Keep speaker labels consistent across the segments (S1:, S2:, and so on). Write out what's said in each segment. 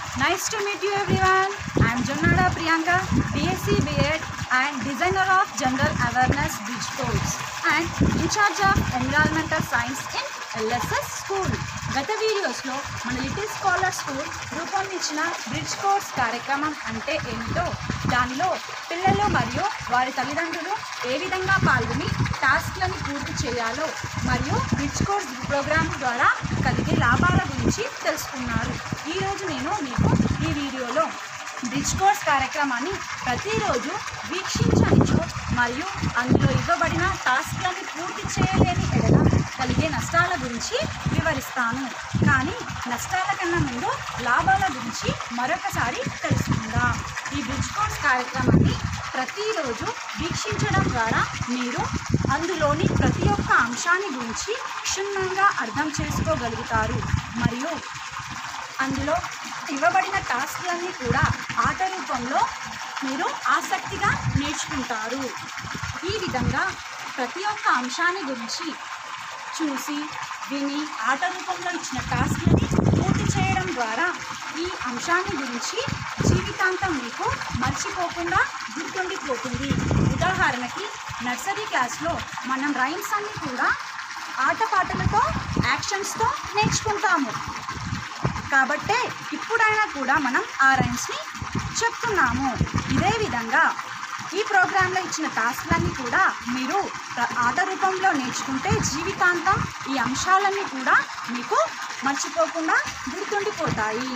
S1: Nice to meet you everyone. I am Jonnada Priyanka, BSc B.Ed and designer of General Awareness Bridge Course and in charge of Environmental Science in LSS School. గత వీడియోస్లో మన little scholar school రూపొందించిన bridge course కార్యక్రమం అంటే ఏమిటో దానిలో పిల్లలు మరియు వారి తల్లిదండ్రులు ఏ విధంగా పాల్గొని టాస్క్లను పూర్తి చేయాలో మరియు బ్రిడ్జ్ కోర్స్ ప్రోగ్రామ్ ద్వారా కలిగే లాభాల గురించి తెలుసుకున్నారు ఈరోజు నేను మీకు ఈ వీడియోలో బ్రిడ్జ్ కోర్స్ కార్యక్రమాన్ని ప్రతిరోజు వీక్షించనిచో మరియు అందులో ఇవ్వబడిన టాస్క్లను పూర్తి చేయలేని ఎడల కలిగే నష్టాల గురించి వివరిస్తాను కానీ నష్టాల కన్నా ముందు లాభాల గురించి మరొకసారి తెలుసుకుందాం ఈ బ్రిడ్జ్ కోర్స్ కార్యక్రమాన్ని ప్రతిరోజు వీక్షించడం ద్వారా మీరు అందులోని ప్రతి ఒక్క అంశాన్ని గురించి క్షుణ్ణంగా అర్థం చేసుకోగలుగుతారు మరియు అందులో ఇవ్వబడిన టాస్క్లన్నీ కూడా ఆట రూపంలో మీరు ఆసక్తిగా నేర్చుకుంటారు ఈ విధంగా ప్రతి ఒక్క అంశాన్ని గురించి చూసి విని ఆట రూపంలో ఇచ్చిన టాస్క్ని పూర్తి చేయడం ద్వారా ఈ అంశాన్ని గురించి జీవితాంతం మీకు మర్చిపోకుండా గుర్తుండిపోతుంది ఉదాహరణకి నర్సరీ క్లాస్లో మనం రైమ్స్ అన్ని కూడా ఆటపాటలతో యాక్షన్స్తో నేర్చుకుంటాము కాబట్టే ఇప్పుడైనా కూడా మనం ఆ రైమ్స్ని చెప్తున్నాము ఇదే విధంగా ఈ ప్రోగ్రాంలో ఇచ్చిన టాస్క్లన్నీ కూడా మీరు ప్ర- ఆట రూపంలో నేర్చుకుంటే జీవితాంతం ఈ అంశాలన్నీ కూడా మీకు మర్చిపోకుండా గుర్తుండిపోతాయి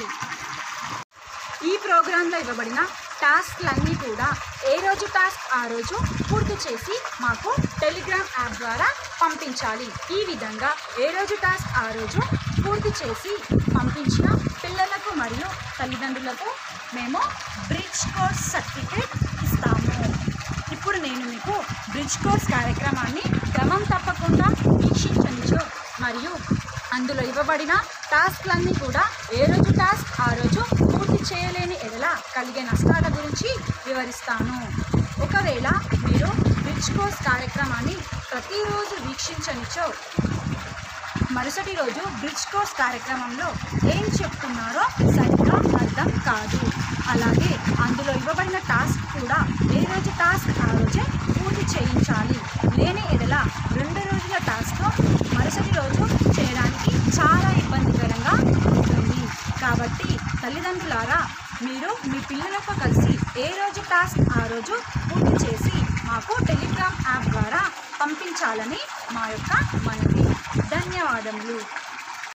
S1: ఈ ప్రోగ్రాంలో ఇవ్వబడిన టాస్క్లన్నీ కూడా ఏ రోజు టాస్క్ ఆ రోజు పూర్తి చేసి మాకు టెలిగ్రామ్ యాప్ ద్వారా పంపించాలి ఈ విధంగా ఏ రోజు టాస్క్ ఆ రోజు పూర్తి చేసి పంపించిన పిల్లలకు మరియు తల్లిదండ్రులకు మేము బ్రిడ్జ్ కోర్స్ సర్టిఫికేట్ ఇస్తాము ఇప్పుడు నేను మీకు బ్రిడ్జ్ కోర్స్ కార్యక్రమాన్ని క్రమం తప్పకుండా వీక్షించనిచో మరియు అందులో ఇవ్వబడిన టాస్క్లన్నీ కూడా ఏ రోజు టాస్క్ ఆ రోజు పూర్తి చేయలేని ఎడల కలిగే నష్టాల గురించి వివరిస్తాను ఒకవేళ మీరు బ్రిడ్జ్ కోర్స్ కార్యక్రమాన్ని ప్రతిరోజు వీక్షించనిచో మరుసటి రోజు బ్రిడ్జ్ కోర్స్ కార్యక్రమంలో ఏం చెప్తున్నారో సరిగ్గా అర్థం కాదు అలాగే అందులో ఇవ్వబడిన టాస్క్ కూడా ఏ రోజు టాస్క్ ఆ రోజే పూర్తి చేయించాలి లేని ఎడల రెండు రోజుల టాస్క్ మరుసటి రోజు చేయడానికి చాలా ఇబ్బందికరంగా ఉంటుంది కాబట్టి తల్లిదండ్రులారా మీరు మీ పిల్లలతో కలిసి ఏ రోజు టాస్క్ ఆ రోజు పూర్తి చేసి మాకు టెలిగ్రామ్ యాప్ ద్వారా పంపించాలని మా యొక్క మనవి ధన్యవాదములు